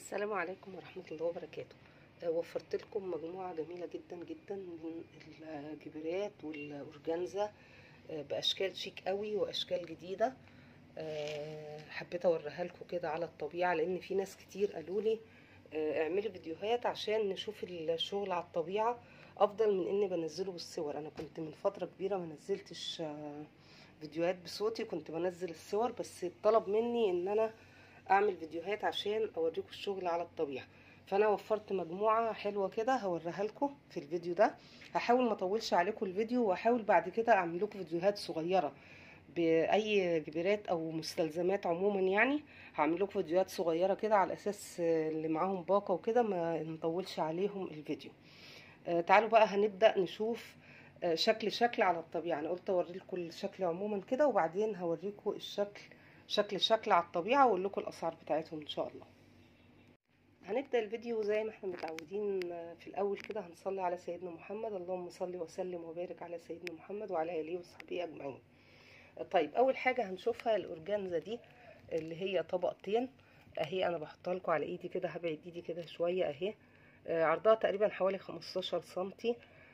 السلام عليكم ورحمة الله وبركاته آه، وفرت لكم مجموعة جميلة جدا جدا من الجبرات والأورجانزا آه، بأشكال شيك قوي وأشكال جديدة آه، حبيت أوريها لكم كده على الطبيعة لأن في ناس كتير قالوا لي آه، اعملي فيديوهات عشان نشوف الشغل على الطبيعة أفضل من إني بنزله بالصور أنا كنت من فترة كبيرة ما نزلتش آه، فيديوهات بصوتي كنت بنزل الصور بس اتطلب مني إن أنا اعمل فيديوهات عشان اوريكم الشغل على الطبيعه فانا وفرت مجموعه حلوه كده هوريها لكم في الفيديو ده هحاول ما اطولش عليكم الفيديو واحاول بعد كده اعمل لكم فيديوهات صغيره باي جبيرات او مستلزمات عموما يعني هعمل لكم فيديوهات صغيره كده على اساس اللي معاهم باقه وكده ما نطولش عليهم الفيديو آه تعالوا بقى هنبدا نشوف آه شكل شكل على الطبيعه انا قلت اوريكم الشكل عموما كده وبعدين هوريكم الشكل شكل شكل على الطبيعة واقول لكم الاسعار بتاعتهم ان شاء الله هنبدا الفيديو زي ما احنا متعودين في الاول كده هنصلي على سيدنا محمد اللهم صل وسلم وبارك على سيدنا محمد وعلى اله وصحبه اجمعين طيب اول حاجه هنشوفها الاورجانزا دي اللي هي طبقتين اهي انا بحطها لكم على ايدي كده هبعد ايدي كده شويه اهي عرضها تقريبا حوالي 15 سنتي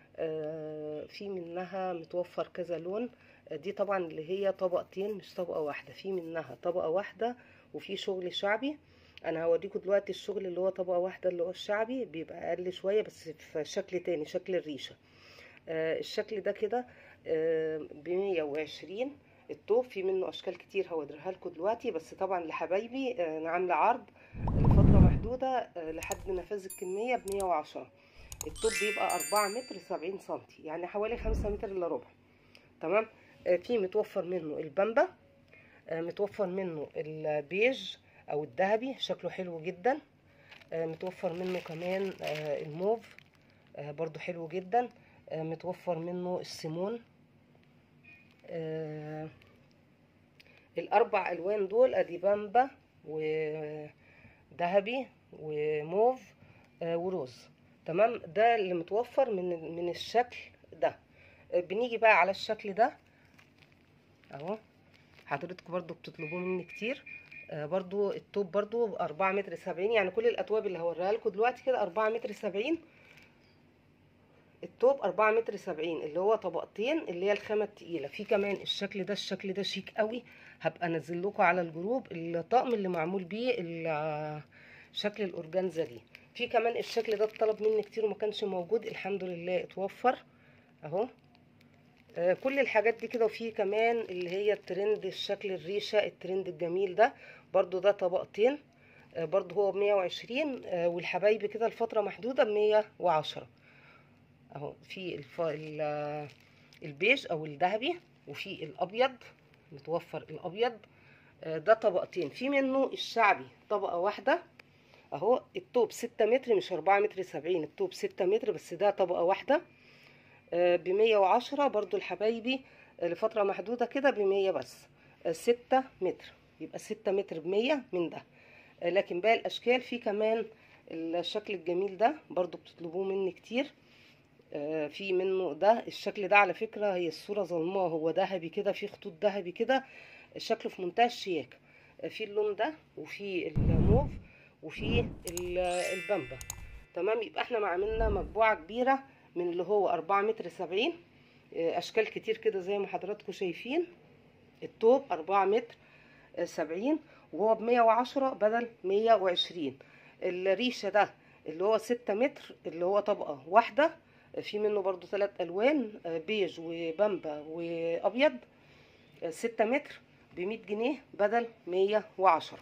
في منها متوفر كذا لون دي طبعا اللي هي طبقتين مش طبقه واحده في منها طبقه واحده وفي شغل شعبي انا هوريكم دلوقتي الشغل اللي هو طبقه واحده اللي هو الشعبي بيبقى اقل شويه بس في شكل تاني شكل الريشه آه الشكل ده كده ب 120 التوب في منه اشكال كتير هوريها لكم دلوقتي بس طبعا لحبايبي آه انا عامله عرض لفتره محدوده آه لحد نفاذ الكميه ب 110 التوب بيبقى 4 متر 70 سنتي يعني حوالي 5 متر الا ربع تمام في متوفر منه البامبا متوفر منه البيج او الذهبي شكله حلو جدا متوفر منه كمان الموف برضو حلو جدا متوفر منه السيمون الاربع الوان دول ادي بامبا وذهبي وموف وروز تمام ده اللي متوفر من من الشكل ده بنيجي بقى على الشكل ده اهو حضرتكم برضو بتطلبوه مني كتير آه برضو التوب برضو أربعة متر سبعين يعني كل الأتواب اللي هوريها لكم دلوقتي كده أربعة متر سبعين التوب أربعة متر سبعين اللي هو طبقتين اللي هي الخامة التقيلة في كمان الشكل ده الشكل ده شيك قوي هبقى انزل لكم على الجروب الطقم اللي معمول بيه شكل الأورجانزا دي في كمان الشكل ده اتطلب مني كتير وما كانش موجود الحمد لله اتوفر اهو آه كل الحاجات دي كده وفي كمان اللي هي الترند الشكل الريشه الترند الجميل ده برضو ده طبقتين آه برضو هو بمية وعشرين آه والحبايب كده الفتره محدوده بمية وعشرة اهو في الف... البيج او الذهبي وفي الابيض متوفر الابيض ده طبقتين في منه الشعبي طبقه واحده اهو التوب ستة متر مش أربعة متر سبعين التوب ستة متر بس ده طبقه واحده بمية وعشرة برضو الحبايبي لفترة محدودة كده بمية بس ستة متر يبقى ستة متر بمية من ده لكن باقي الأشكال في كمان الشكل الجميل ده برضو بتطلبوه مني كتير في منه ده الشكل ده على فكرة هي الصورة ظلماه هو ذهبي كده في خطوط ذهبي كده شكله في منتهى الشياكة في اللون ده وفي الموف وفي البامبا تمام يبقى احنا عملنا مجموعة كبيرة من اللي هو أربعة متر سبعين أشكال كتير كده زي ما حضراتكم شايفين التوب أربعة متر سبعين وهو بمية وعشرة بدل مية وعشرين الريشة ده اللي هو ستة متر اللي هو طبقة واحدة في منه برضو ثلاث ألوان بيج وبامبا وأبيض ستة متر بمية جنيه بدل مية وعشرة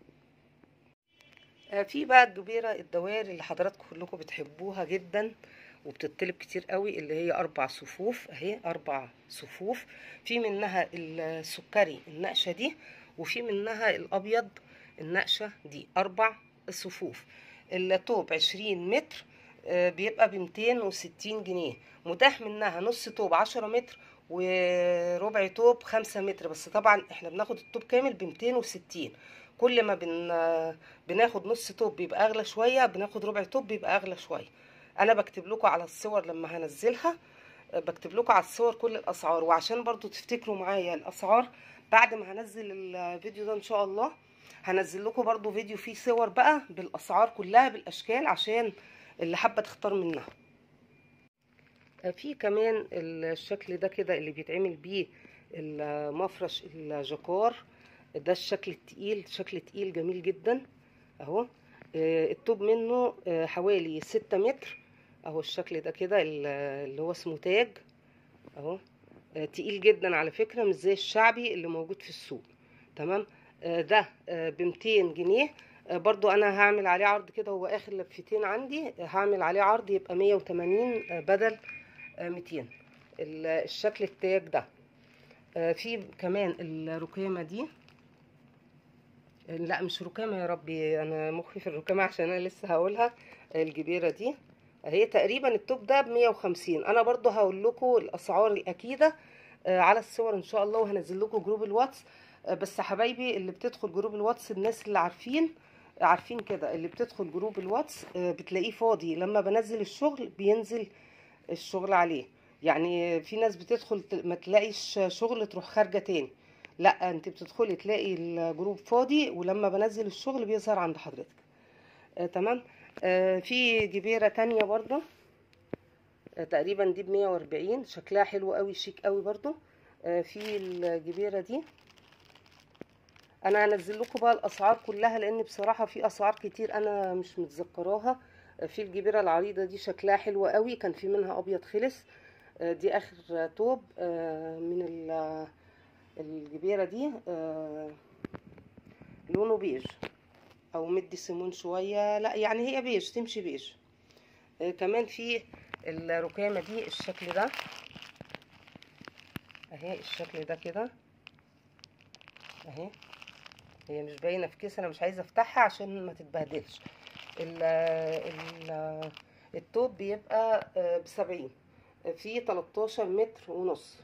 في بقى الجبيرة الدوائر اللي حضراتكم كلكم بتحبوها جدا وبتطلب كتير قوي اللي هي اربع صفوف اهي اربع صفوف في منها السكري النقشه دي وفي منها الابيض النقشه دي اربع صفوف التوب عشرين متر بيبقى بمتين وستين جنيه متاح منها نص توب عشرة متر وربع توب خمسة متر بس طبعا احنا بناخد التوب كامل بمتين وستين كل ما بن بناخد نص توب بيبقى اغلى شويه بناخد ربع توب بيبقى اغلى شويه انا بكتب لكم على الصور لما هنزلها بكتب لكم على الصور كل الاسعار وعشان برضو تفتكروا معايا الاسعار بعد ما هنزل الفيديو ده ان شاء الله هنزل لكم برضو فيديو فيه صور بقى بالاسعار كلها بالاشكال عشان اللي حابه تختار منها في كمان الشكل ده كده اللي بيتعمل بيه المفرش الجاكار ده الشكل التقيل شكل تقيل جميل جدا اهو الطوب منه حوالي ستة متر اهو الشكل ده كده اللي هو اسمه تاج اهو تقيل جدا على فكرة مش زي الشعبي اللي موجود في السوق تمام ده ب 200 جنيه برضو انا هعمل عليه عرض كده هو اخر لفتين عندي هعمل عليه عرض يبقى 180 بدل 200 الشكل التاج ده في كمان الركامه دي لا مش ركامه يا ربي انا مخي في الركامه عشان انا لسه هقولها الجبيره دي هي تقريبا التوب ده ب 150 انا برضو هقول لكم الاسعار الاكيده على الصور ان شاء الله وهنزل لكم جروب الواتس بس حبايبي اللي بتدخل جروب الواتس الناس اللي عارفين عارفين كده اللي بتدخل جروب الواتس بتلاقيه فاضي لما بنزل الشغل بينزل الشغل عليه يعني في ناس بتدخل ما تلاقيش شغل تروح خارجه تاني لا انت بتدخلي تلاقي الجروب فاضي ولما بنزل الشغل بيظهر عند حضرتك آه تمام آه في جبيره تانية برضه آه تقريبا دي ب 140 شكلها حلو قوي شيك قوي برضه آه في الجبيره دي انا هنزل لكم بقى الاسعار كلها لان بصراحه في اسعار كتير انا مش متذكراها في الجبيره العريضه دي شكلها حلو قوي كان في منها ابيض خلص دي اخر توب من الجبيره دي لونه بيج او مدي سيمون شويه لا يعني هي بيج تمشي بيج كمان في الركامه دي الشكل ده اهي الشكل ده كده اهي هي مش باينه في كيس انا مش عايزه افتحها عشان ما تتبهدلش ال ال التوب بيبقى بسبعين في 13 متر ونص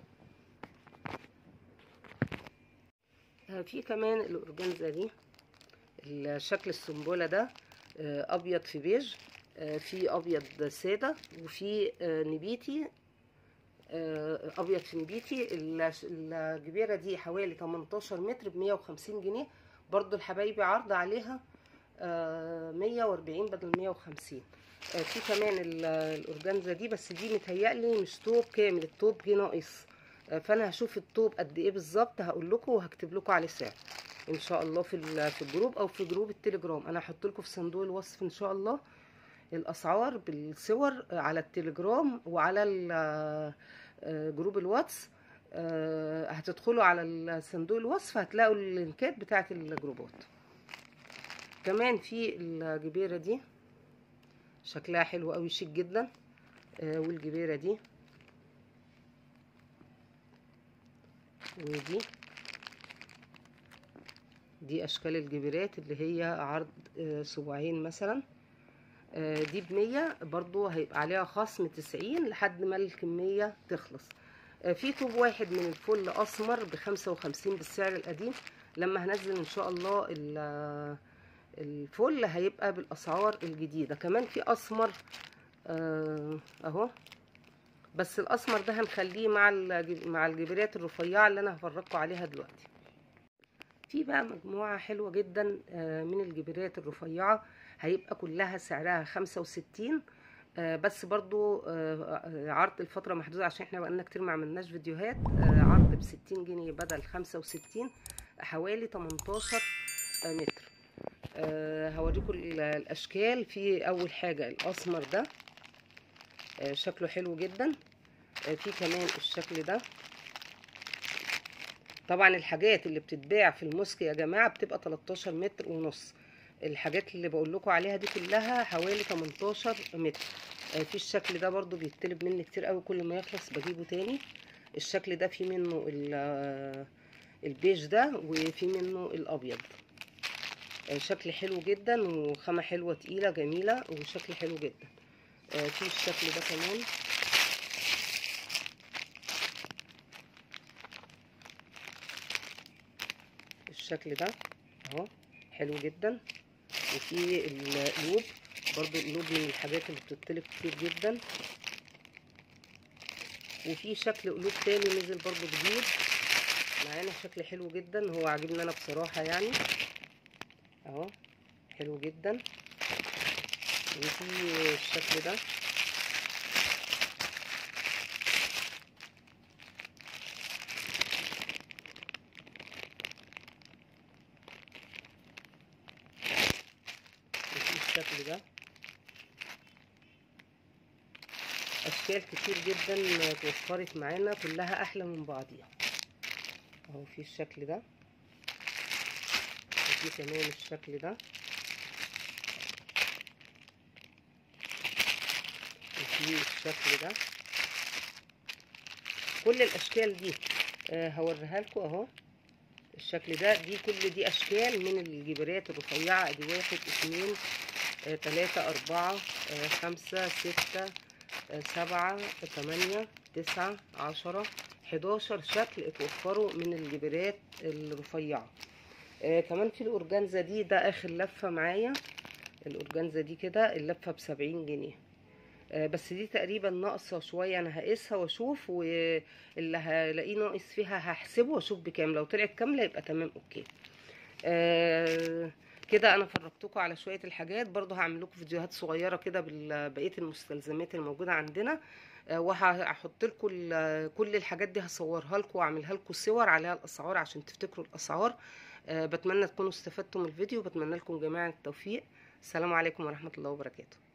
في كمان الاورجانزا دي الشكل السنبله ده ابيض في بيج في ابيض ساده وفي نبيتي ابيض في نبيتي الجبيره دي حوالي 18 متر ب 150 جنيه برضو الحبايبي عرض عليها مية واربعين بدل مية وخمسين في كمان الأورجانزا دي بس دي متهيألي مش توب كامل التوب جه ناقص فأنا هشوف التوب قد إيه بالظبط هقول لكم وهكتب لكم عليه سعر إن شاء الله في في الجروب أو في جروب التليجرام أنا هحط لكم في صندوق الوصف إن شاء الله الأسعار بالصور على التليجرام وعلى جروب الواتس هتدخلوا على صندوق الوصف هتلاقوا اللينكات بتاعت الجروبات كمان في الجبيره دي شكلها حلو قوي شيك جدا آه والجبيره دي ودي دي اشكال الجبيرات اللي هي عرض آه سبوعين مثلا آه دي بمية برضو هيبقى عليها خصم تسعين لحد ما الكمية تخلص في طوب واحد من الفل اسمر بخمسة وخمسين بالسعر القديم لما هنزل ان شاء الله الفل هيبقى بالاسعار الجديده كمان في اسمر آه اهو بس الاسمر ده هنخليه مع مع الجبيرات الرفيعه اللي انا هفرجكم عليها دلوقتي في بقى مجموعه حلوه جدا آه من الجبيرات الرفيعه هيبقى كلها سعرها خمسة وستين آه بس برضو آه عرض الفترة محدودة عشان احنا بقالنا كتير ما عملناش فيديوهات آه عرض بستين جنيه بدل خمسة وستين حوالي تمنتاشر متر هوريكم الاشكال في اول حاجة الاسمر ده شكله حلو جدا في كمان الشكل ده طبعا الحاجات اللي بتتباع في المسك يا جماعة بتبقى 13 متر ونص الحاجات اللي بقول لكم عليها دي كلها حوالي 18 متر في الشكل ده برضو بيطلب مني كتير قوي كل ما يخلص بجيبه تاني الشكل ده في منه البيج ده وفي منه الابيض شكل حلو جدا وخامة حلوة تقيلة جميلة وشكل حلو جدا في الشكل ده كمان الشكل ده اهو حلو جدا وفي القلوب برضو القلوب من الحاجات اللي بتطلب كتير جدا وفي شكل قلوب تاني نزل برضو جديد معانا شكل حلو جدا هو عاجبني انا بصراحة يعني اهو حلو جدا وفي الشكل ده وفي الشكل ده اشكال كتير جدا اتوفرت معانا كلها احلى من بعضيها اهو في الشكل ده وفي كمان الشكل ده وفي الشكل ده كل الاشكال دي آه هوريها لكم اهو الشكل ده دي كل دي اشكال من الجبرات الرفيعه ادي واحد اتنين آه تلاته اربعه آه خمسه سته آه سبعه تمانيه تسعه عشره حداشر شكل اتوفروا من الجبرات الرفيعه آه كمان في الأورجانزا دي ده آخر لفة معايا الأورجانزا دي كده اللفة بسبعين جنيه آه بس دي تقريبا ناقصة شوية أنا هقيسها وأشوف واللي هلاقيه ناقص فيها هحسبه وأشوف بكام لو طلعت كاملة يبقى تمام أوكي آه كده انا فرجتكم على شويه الحاجات برضو هعمل لكم فيديوهات صغيره كده ببقيه المستلزمات الموجوده عندنا آه وهحط لكم كل الحاجات دي هصورها لكم واعملها لكم صور عليها الاسعار عشان تفتكروا الاسعار أه بتمنى تكونوا استفدتوا من الفيديو بتمنى لكم جميعا التوفيق السلام عليكم ورحمة الله وبركاته